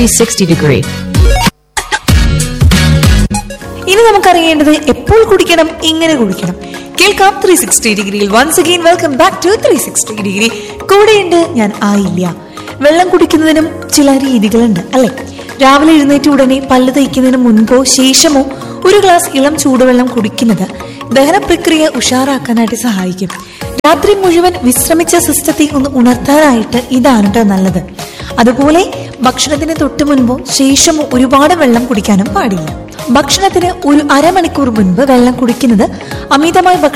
360 degree. ഇനി നമുക്കറിയേണ്ടത് എപ്പോൾ കുടിക്കണം എങ്ങനെ കുടിക്കണം കേൾക്കാം ത്രീ സിക്സ്റ്റി ഡിഗ്രിയിൽ once again welcome back to three sixty degree കൂടെയുണ്ട് ഞാൻ ആയില്ല വെള്ളം കുടിക്കുന്നതിനും ചില രീതികളുണ്ട് അല്ലെ രാവിലെ എഴുന്നേറ്റ് ഉടനെ പല്ല് തയ്ക്കുന്നതിന് മുൻപോ ശേഷമോ ഒരു ഗ്ലാസ് ഇളം ചൂടുവെള്ളം കുടിക്കുന്നത് ദഹന പ്രക്രിയ ഉഷാറാക്കാനായിട്ട് സഹായിക്കും രാത്രി മുഴുവൻ വിശ്രമിച്ച സിസ്റ്റത്തെ ഒന്ന് ഉണർത്താനായിട്ട് ഇതാണ് കേട്ടോ നല്ലത് അതുപോലെ ഭക്ഷണത്തിന് തൊട്ട് മുൻപോ ശേഷമോ ഒരുപാട് വെള്ളം കുടിക്കാനും പാടില്ല ഭക്ഷണത്തിന് ഒരു അരമണിക്കൂർ മുൻപ് വെള്ളം കുടിക്കുന്നത് അമിതമായി ഭക്ഷണം